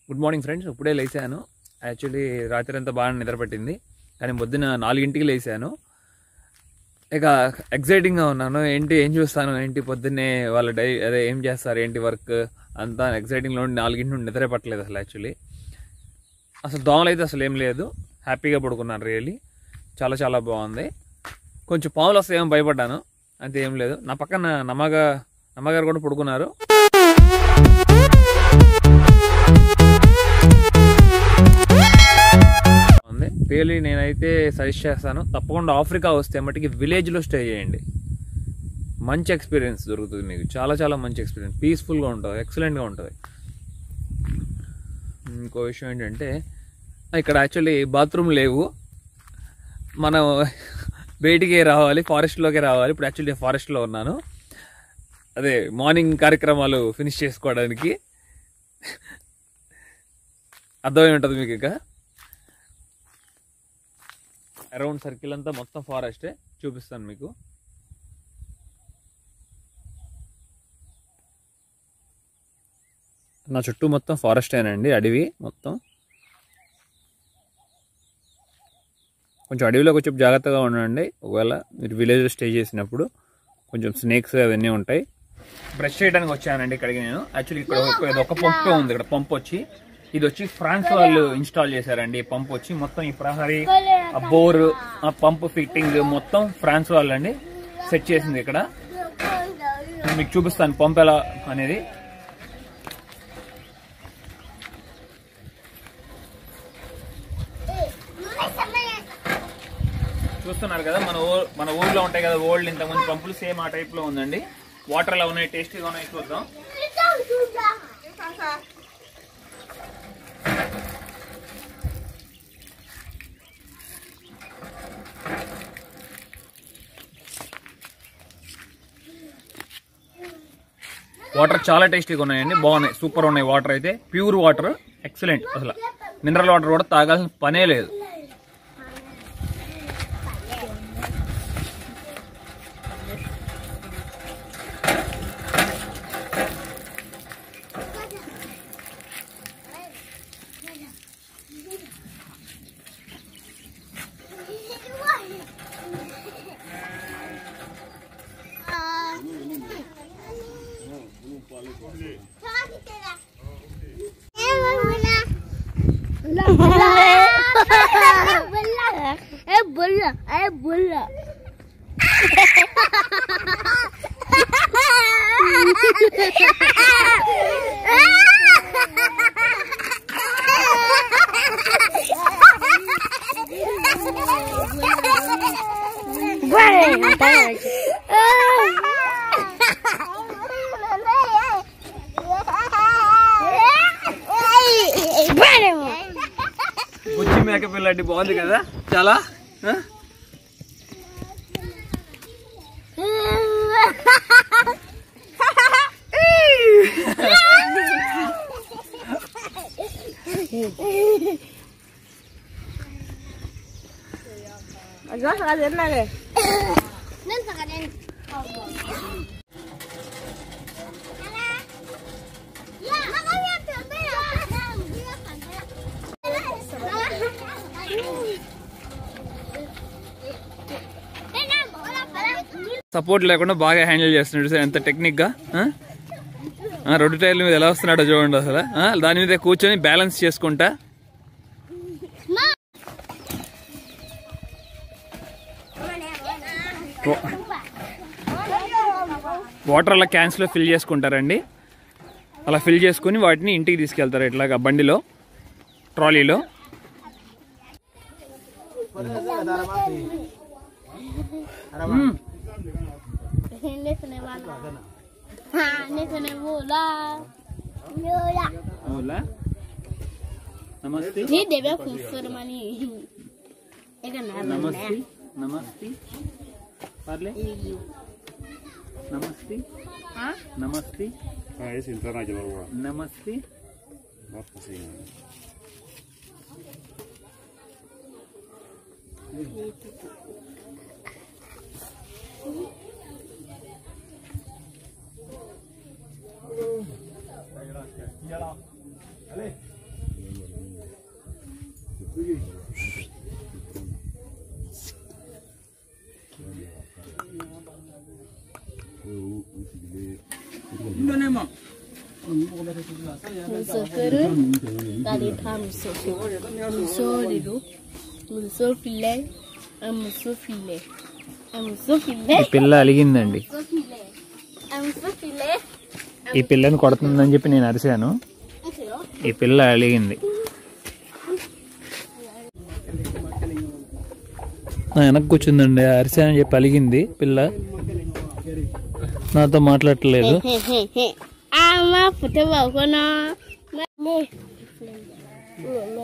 Good morning friends ఇప్పుడే లేచాను actually రాత్రి అంతా బాగా నిద్ర పట్టింది కానీ పొద్దున నాలుగింటికి లేచాను ఇక ఎగ్జైటింగ్గా ఉన్నాను ఏంటి ఏం చూస్తాను ఏంటి పొద్దున్నే వాళ్ళ డై అదే ఏం చేస్తారు ఏంటి వర్క్ అంతా ఎగ్జైటింగ్లో ఉండి నాలుగింటి నుండి నిద్రే పట్టలేదు అసలు యాక్చువల్లీ అసలు దోమలు అయితే అసలు ఏం లేదు హ్యాపీగా పడుకున్నాను రియల్లీ చాలా చాలా బాగుంది కొంచెం పాములు వస్తాయేమో భయపడ్డాను అంతే ఏం లేదు నా పక్కన నమ్మగా నమ్మగారు కూడా పడుకున్నారు ఉంది రియల్లీ నేనైతే సజెస్ట్ చేస్తాను తప్పకుండా ఆఫ్రికా వస్తే మటుకి విలేజ్లో స్టే చేయండి మంచి ఎక్స్పీరియన్స్ దొరుకుతుంది మీకు చాలా చాలా మంచి ఎక్స్పీరియన్స్ పీస్ఫుల్గా ఉంటుంది ఎక్సలెంట్గా ఉంటుంది ఇంకో విషయం ఏంటంటే ఇక్కడ యాక్చువల్లీ బాత్రూమ్ లేవు మనం బయటికి రావాలి ఫారెస్ట్లోకి రావాలి ఇప్పుడు యాక్చువల్లీ నేను ఫారెస్ట్లో ఉన్నాను అదే మార్నింగ్ కార్యక్రమాలు ఫినిష్ చేసుకోవడానికి అర్థమై ఉంటుంది మీకు ఇక అరౌండ్ సర్కిల్ అంతా మొత్తం ఫారెస్టే చూపిస్తాను మీకు నా చుట్టూ మొత్తం ఫారెస్టేనండి అడవి మొత్తం కొంచెం అడవిలో కొంచెం జాగ్రత్తగా ఉండండి ఒకవేళ మీరు విలేజ్ స్టే చేసినప్పుడు కొంచెం స్నేక్స్ అవన్నీ ఉంటాయి బ్రష్ చేయడానికి వచ్చానండి ఇక్కడికి నేను యాక్చువల్లీ ఇక్కడ ఒక- ఇది ఒక పంపే ఉంది ఇక్కడ పంప్ వచ్చి ఇది వచ్చి ఫ్రాన్స్ వాళ్ళు ఇన్స్టాల్ చేశారండి ఈ పంప్ వచ్చి మొత్తం ఈ ప్రహరీ ఆ బోర్ ఆ పంప్ ఫిట్టింగ్ మొత్తం ఫ్రాన్స్ వాళ్ళు అండి సెట్ చేసింది ఇక్కడ నేను మీకు చూపిస్తాను పంప్ ఎలా అనేది చూస్తున్నారు కదా మన ఊ మన ఊర్లో ఉంటాయి కదా ఓల్డ్ ఇంతకుముందు పంపులు సేమ్ ఆ టైప్ లో ఉందండి వాటర్ ఎలా ఉన్నాయి టేస్టీగా ఉన్నాయి చూద్దాం వాటర్ చాలా టేస్టీగా ఉన్నాయండి బాగున్నాయి సూపర్ ఉన్నాయి వాటర్ అయితే ప్యూర్ వాటర్ ఎక్సలెంట్ అసలు మినరల్ వాటర్ కూడా తాగాల్సిన పనే లేదు Eh bola, eh bola. బుచ్చి మేక పిల్లండి బాగుంది కదా చాలా ఆ? Nen sakanin. Ya, makanya bebe ya. Dia support లేకుండా బాగా హ్యాండిల్ చేస్తున్నాడు సార్ ఎంత టెక్నిక్గా ఆ? ఆ, రెండు టైర్ల మీద ఎలా వస్తున్నాడో చూడండి అసలు ఆ, దాని మీద కూర్చొని బ్యాలెన్స్ చేసుకుంటా వా- వాటర్ అలా క్యాన్స్లో ఫిల్ చేసుకుంటారండి అలా ఫిల్ చేసుకుని వాటిని ఇంటికి తీసుకెళ్తారు ఇట్లాగా బండిలో ట్రాలీలో Ini kena mana? Ha, ini kena bola. Bola. అవులా నమస్తే Ni dia biar confirm ni. Dia kena నమస్తే నమస్తే పర్లే నమస్తే Ha? నమస్తే Ah, esse entrar de novo. నమస్తే Bota assim. Musoferu, dari tam musofe. Muso riru, muso file, muso file. Muso file. ఈ పిల్ల అలిగిందండి Muso file. Muso file. ఈ పిల్లని కొడుతుందని చెప్పి నేను అరిశాను ఈ పిల్ల అలిగింది నా వెనక్కి కూర్చుందండి అరిశానని చెప్పి అలిగింది పిల్ల నాతో మాట్లాడట్లేదు Ama foto ba ko na. Le. Le.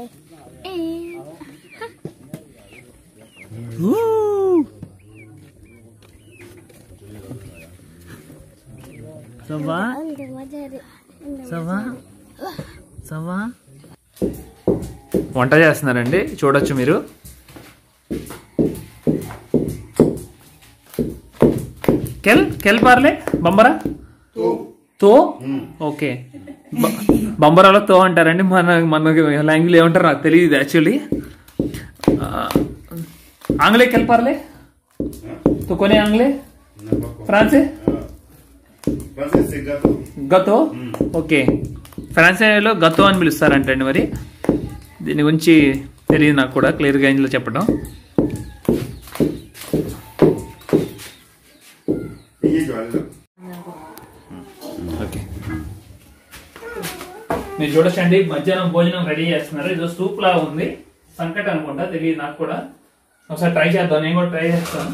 సవా సవా సవా వంట చేస్తున్నారండి చూడొచ్చు మీరు కెల్ కెల్ పార్లే బంబరా తో ఓకే బ- బంబరాలో తో అంటారండి మన మన లాంగ్వేజ్ ఏమంటారు నాకు తెలియదు యాక్చువల్లీ ఆంగ్లే కెల్ పార్లే తో కొనే ఆంగ్లే ఫ్రాన్సే Francés es gato. గతో ఓకే ఫ్రాన్సీలో గతో అని పిలుస్తారంటండి మరి దీని గురించి తెలియదు నాకు కూడా క్లియర్గా ఇందులో చెప్పడం Y yo algo. ఓకే మీరు చూడొచ్చండి మధ్యాహ్నం భోజనం రెడీ చేస్తున్నారు ఏదో సూప్ లా ఉంది సంకట అనుకుంటా తెలియదు నాకు కూడా ఒకసారి ట్రై చేద్దాం నేను కూడా ట్రై చేస్తాను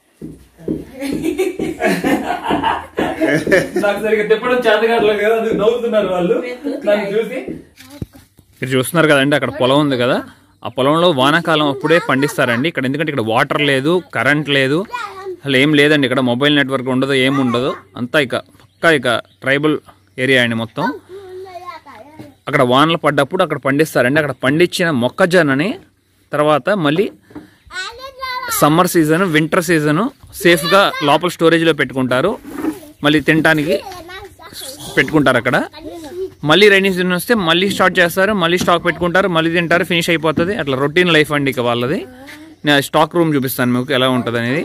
నాకు సరిగ్గా తిప్పడం చేతగాడలేదు కదా అందుకు నవ్వుతున్నారు వాళ్ళు దాన్ని చూసి మీరు చూస్తున్నారు కదండి అక్కడ పొలం ఉంది కదా ఆ పొలంలో వానాకాలం అప్పుడే పండిస్తారండి ఇక్కడ ఎందుకంటే ఇక్కడ వాటర్ లేదు కరెంట్ లేదు అసలు ఏం లేదండి ఇక్కడ మొబైల్ నెట్వర్క్ ఉండదు ఏం ఉండదు అంతా ఇక పక్కా ఇక ట్రైబల్ ఏరియా అండి మొత్తం అక్కడ వానలు పడ్డప్పుడు అక్కడ పండిస్తారండి అక్కడ పండించిన మొక్కజొన్నని తర్వాత మళ్ళీ సమ్మర్ సీజన్ వింటర్ సీజన్ సేఫ్గా లోపల స్టోరేజ్లో పెట్టుకుంటారు మళ్ళీ తినడానికి పెట్టుకుంటారు అక్కడ మళ్ళీ రైనీ సీజన్ వస్తే మళ్ళీ స్టార్ట్ చేస్తారు మళ్ళీ స్టాక్ పెట్టుకుంటారు మళ్ళీ తింటారు ఫినిష్ అయిపోతుంది అట్లా రొటీన్ లైఫ్ అండి ఇక వాళ్ళది నేను స్టాక్ రూమ్ చూపిస్తాను మీకు ఎలా ఉంటుంది అనేది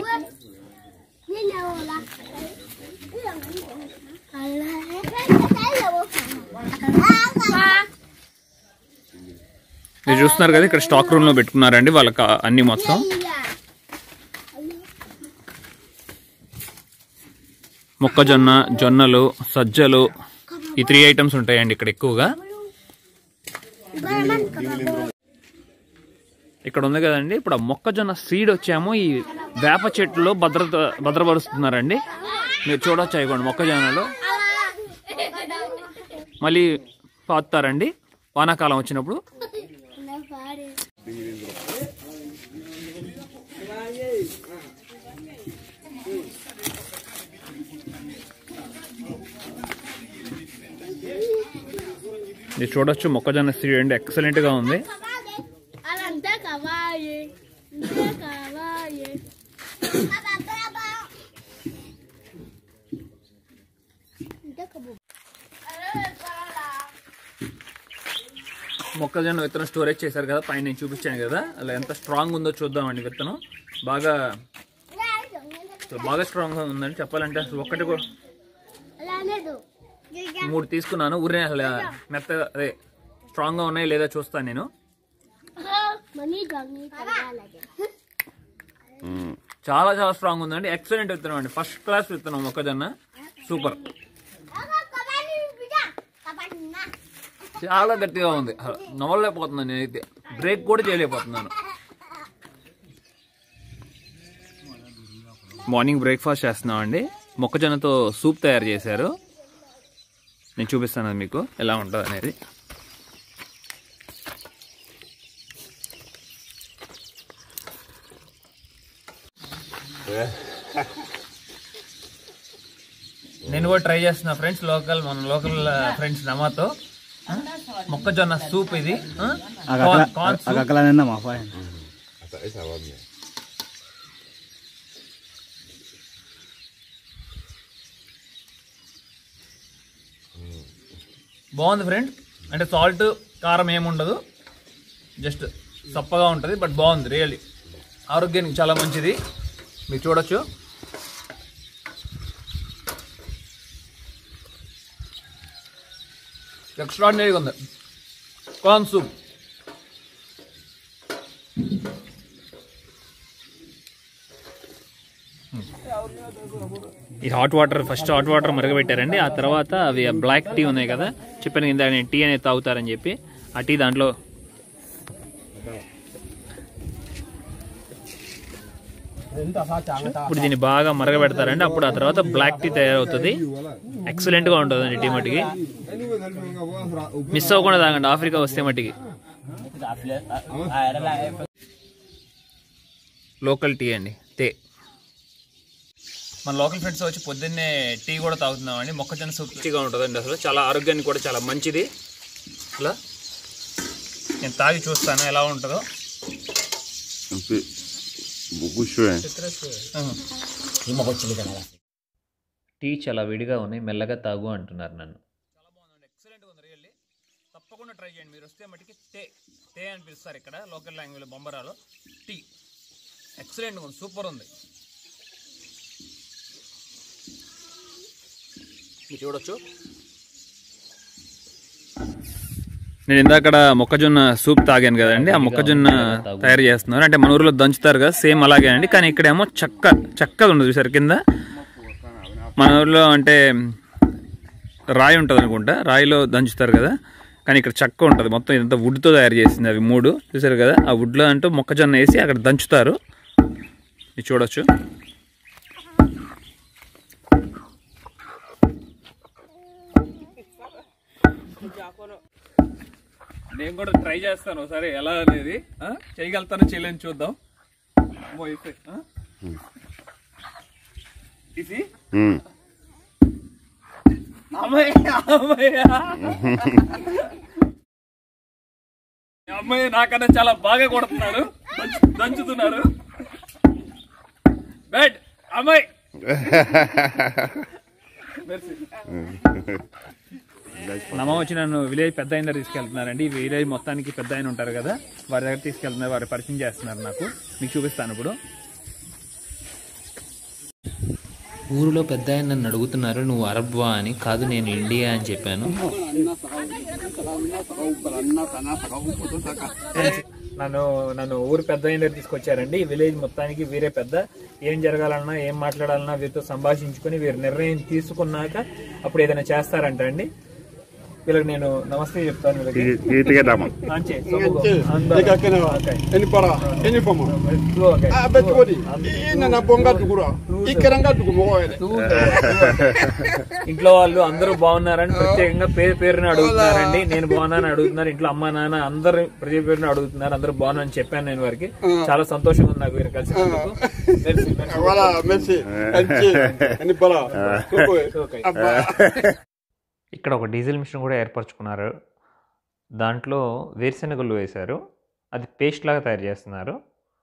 మీరు చూస్తున్నారు కదా ఇక్కడ స్టాక్ రూమ్ లో పెట్టుకున్నారండి వాళ్ళకి అన్ని మొత్తం మొక్కజొన్న జొన్నలు సజ్జలు ఈ త్రీ ఐటమ్స్ ఉంటాయండి ఇక్కడ ఎక్కువగా ఇక్కడ ఉంది కదండి ఇప్పుడు ఆ మొక్కజొన్న సీడ్ వచ్చాము ఈ వేప చెట్టులో భద్రత భద్రపరుస్తున్నారండి మీరు చూడొచ్చు అయిపోండి మొక్కజొన్నలో మళ్ళీ పాతారండి వానాకాలం వచ్చినప్పుడు మీరు చూడొచ్చు మొక్కజొన్న సీడ్ అండి ఎక్సలెంట్ గా ఉంది Alante caballo, de caballo. మొక్కజొన్న విత్తనం స్టోరేజ్ చేశారు కదా పైన నేను చూపించాను కదా అలా ఎంత స్ట్రాంగ్ ఉందో చూద్దామండి విత్తనం బాగా బాగా స్ట్రాంగ్ గా ఉందండి చెప్పాలంటే అసలు ఒక్కటి కూడా మూడు తీసుకున్నాను ఊరినే అసలు మెత్త అదే స్ట్రాంగ్ గా ఉన్నాయి లేదా చూస్తాను నేను Mami gangi tagala. చాలా చాలా స్ట్రాంగ్ ఉందండి ఎక్సలెంట్ విత్తనం అండి ఫస్ట్ క్లాస్ విత్తనం మొక్కజొన్న సూపర్ చాలా గట్టిగా ఉంది అసలు నవ్వలేకపోతున్నాను నేనైతే బ్రేక్ కూడా చేయలేకపోతున్నాను మార్నింగ్ బ్రేక్ఫాస్ట్ చేస్తున్నాం అండి మొక్కజొన్నతో సూప్ తయారు చేశారు నేను చూపిస్తాను అది మీకు ఎలా ఉంటుంది అనేది నేను కూడా ట్రై చేస్తున్నా ఫ్రెండ్స్ లోకల్ మన లోకల్ ఫ్రెండ్స్ నమాతో ఆ? మొక్కజొన్న సూప్ ఇది ఆ? Corn- corn soup. Akakalanena mafaya. Hasta esa va bien. బాగుంది ఫ్రెండ్ అంటే సాల్ట్ కారం ఏముండదు జస్ట్ సప్పగా ఉంటుంది బట్ బాగుంది రియల్లీ ఆరోగ్యానికి చాలా మంచిది మీరు చూడొచ్చు ఎక్స్ట్రాడినరీగా ఉంది కార్న్ సూప్ ఈ hot water first hot water మరగబెట్టారండి ఆ తర్వాత అవి బ్లాక్ టీ ఉన్నాయి కదా చెప్పాను కింద నేను టీ అనేది తాగుతారని చెప్పి ఆ టీ దాంట్లో ఇప్పుడు దీన్ని బాగా మరగబెడతారండి అప్పుడు ఆ తర్వాత బ్లాక్ టీ తయారవుతుంది ఎక్సలెంట్ గా ఉంటుందండి టీ మట్టికి మిస్ అవ్వకుండా తాగండి ఆఫ్రికా వస్తే మట్టికి లోకల్ టీ అండి తే మన లోకల్ ఫ్రెండ్స్ వచ్చి పొద్దున్నే టీ కూడా తాగుతున్నామండి మొక్కజొన్న సూప్ టీగా ఉంటుందండి అసలు చాలా ఆరోగ్యానికి కూడా చాలా మంచిది అలా నేను తాగి చూస్తాను ఎలా ఉంటుందో Un peu beaucoup chaud. Hein. Tea చాలా విడిగా ఉన్నాయి మెల్లగా తాగు అంటున్నారు నన్ను చాలా బాగుందండి ఎక్సలెంట్ ఉంది రియల్లీ తప్పకుండా ట్రై చేయండి మీరు వస్తే మటుకి టే టే అని పిలుస్తారు ఇక్కడ లోకల్ లాంగ్వేజ్ బొంబరాలో టీ ఎక్సలెంట్ ఉంది సూపర్ ఉంది మీరు చూడొచ్చు నేను ఇందాకడ మొక్కజొన్న సూప్ తాగాను కదండి ఆ మొక్కజొన్న తయారు చేస్తున్నారు అంటే మన ఊర్లో దంచుతారు కదా సేమ్ అలాగే అండి కానీ ఇక్కడేమో చక్క చక్కగా ఉండదు చూసారు కింద మన ఊర్లో అంటే రాయి ఉంటుంది అనుకుంటా రాయిలో దంచుతారు కదా కానీ ఇక్కడ చక్క ఉంటుంది మొత్తం ఇదంతా వుడ్తో తయారు చేసింది అవి మూడు చూసారు కదా ఆ వుడ్లో అంటూ మొక్కజొన్న వేసి అక్కడ దంచుతారు ఇది చూడొచ్చు నేను కూడా ట్రై చేస్తాను ఒకసారి ఎలా అనేది ఆ? చేయగలుగుతానో చేయలేని చూద్దాం అమ్మో, ఇస్తే, ఆ? ఇది Hmm. అమ్మయ్య అమ్మయ్య అమ్మాయి నాకన్నా చాలా బాగా కొడుతున్నారు దంచు- దంచుతున్నారు బెడ్ అమ్మాయి నమ్మ వచ్చి నన్ను విలేజ్ పెద్ద ఆయన దగ్గర తీసుకెళ్తున్నారండి ఈ విలేజ్ మొత్తానికి పెద్ద ఆయన ఉంటారు కదా వారి దగ్గర తీసుకెళ్తున్నారు వారు పరిచయం చేస్తున్నారు నాకు మీకు చూపిస్తాను ఇప్పుడు ఊరిలో పెద్ద ఆయన నన్ను అడుగుతున్నారు నువ్వు అరబ్వా అని కాదు నేను ఇండియా అని చెప్పాను నన్ను నన్ను ఊరు పెద్ద అయిన దగ్గర తీసుకొచ్చారండి ఈ విలేజ్ మొత్తానికి వీరే పెద్ద ఏం జరగాలన్నా ఏం మాట్లాడాలన్నా వీరితో సంభాషించుకుని వీరు నిర్ణయం తీసుకున్నాక అప్పుడు ఏదైనా చేస్తారంట అండి వీళ్ళకి నేను నమస్తే చెప్తాను వీళ్ళకి Tiga tiga daman. అంచే, సొమ్ముగో, అందా. Eka kene wa. Okay. Eni para. Eni fama. Two, okay. Ah, bet Two, kodi. and- I nana bonga dugura. I keranga dugu mo yele. two, ఇంట్లో వాళ్ళు అందరూ బాగున్నారని ప్రత్యేకంగా పేరు పేరుని అడుగుతున్నారండి నేను బాగున్నాను అడుగుతున్నారు ఇంట్లో అమ్మా నాన్న అందరు ప్రతి పేరుని అడుగుతున్నారు అందరూ బాగున్నారని చెప్పాను నేను వారికి చాలా సంతోషంగా ఉంది నాకు వీరు కలిసినందుకు Merci, merci. Wala, merci. Enti. Eni para. Koko. Okay. Abba. ఇక్కడ ఒక డీజిల్ మిషన్ కూడా ఏర్పరచుకున్నారు దాంట్లో వేరుశెనగలు వేశారు అది పేస్ట్ లాగా తయారు చేస్తున్నారు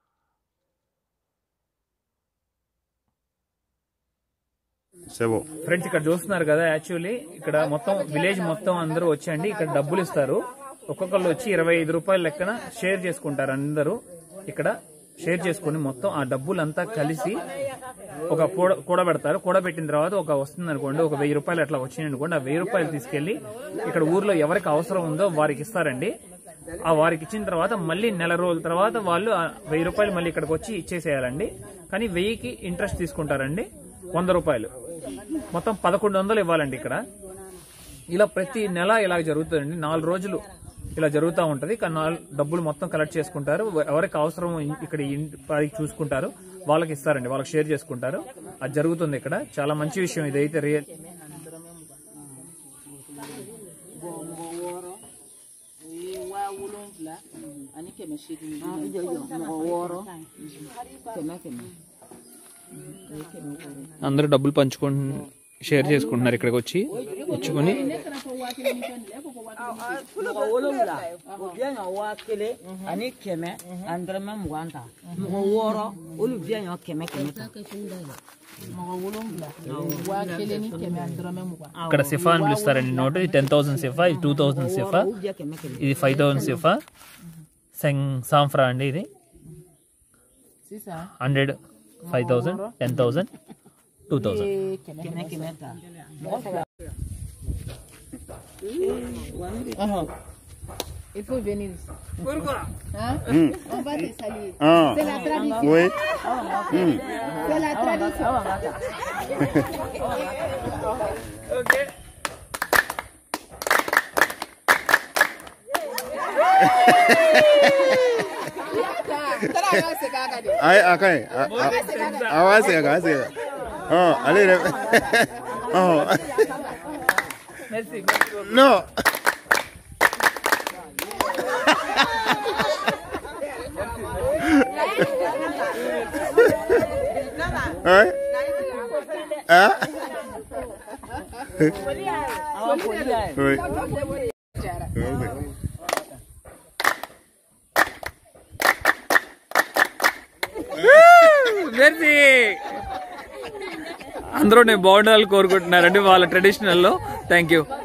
C'est bon. ఫ్రెండ్స్ ఇక్కడ చూస్తున్నారు కదా యాక్చువల్లీ ఇక్కడ మొత్తం విలేజ్ మొత్తం అందరూ వచ్చండి ఇక్కడ డబ్బులు ఇస్తారు ఒక్కొక్కళ్ళు వచ్చి ఇరవై ఐదు రూపాయల లెక్కన షేర్ చేసుకుంటారు అందరూ ఇక్కడ షేర్ చేసుకుని మొత్తం ఆ డబ్బులంతా కలిసి ఒక కూడ కూడబెడతారు కూడబెట్టిన తర్వాత ఒక వస్తుంది అనుకోండి ఒక వెయ్యి రూపాయలు అట్లా వచ్చింది అనుకోండి ఆ వెయ్యి రూపాయలు తీసుకెళ్లి ఇక్కడ ఊర్లో ఎవరికి అవసరం ఉందో వారికి ఇస్తారండి ఆ వారికి ఇచ్చిన తర్వాత మళ్ళీ నెల రోజుల తర్వాత వాళ్ళు ఆ వెయ్యి రూపాయలు మళ్ళీ ఇక్కడికి వచ్చి ఇచ్చేసేయాలండి కానీ వెయ్యికి ఇంట్రెస్ట్ తీసుకుంటారండి వంద రూపాయలు మొత్తం పదకొండు వందలు ఇవ్వాలండి ఇక్కడ ఇలా ప్రతి నెల ఇలా జరుగుతుందండి నాలుగు రోజులు ఇలా జరుగుతూ ఉంటది కానీ నాలుగు డబ్బులు మొత్తం కలెక్ట్ చేసుకుంటారు ఎవరికి అవసరం ఇ- ఇక్కడ ఇంటి పైకి చూసుకుంటారు వాళ్ళకి ఇస్తారండి వాళ్ళకి షేర్ చేసుకుంటారు అది జరుగుతుంది ఇక్కడ చాలా మంచి విషయం ఇదైతే real wa wolonfila ani kɛmɛ seegin mɔgɔ wɔɔrɔ kɛmɛ kɛmɛ అందరూ డబ్బులు పంచుకొని షేర్ చేసుకుంటున్నారు ఇక్కడికి వచ్చి వచ్చుకొని mɔgɔ wolonfila o bɛɛ ɲɔ waa kelen ani kɛmɛ ani dɔrɔmɛ mugan ta mɔgɔ wɔɔrɔ olu bɛɛ ɲɔ kɛmɛ kɛmɛ ta mɔgɔ wolonfila waa kelen ni kɛmɛ ani dɔrɔmɛ mugan ఇక్కడ CFA అని పిలుస్తారండి note ఇది ten thousand CFA ఇది two thousand సిఫా olu bɛɛ kɛmɛ kɛmɛ ఇది five thousand సిఫా సెంగ్ సాంఫ్రా అండి ఇది sisan hundred five thousand ten thousand two thousand kɛmɛ kɛmɛ ta mɔgɔ fila Il faut venir ici. Pourquoi Hein? Hmm. On va te saluer. Ah. C'est la tradition. Oui. C'est la tradition. Ok. Ai, akai. Awase ka, awase ka. Oh, allez. le- Oh. Merci, merci beaucoup. Non. Hein? Hein? Oui. Ok. మెర్సీ అందరూ నేను బాగుండాలని కోరుకుంటున్నారండి వాళ్ళ ట్రెడిషనల్లో thank you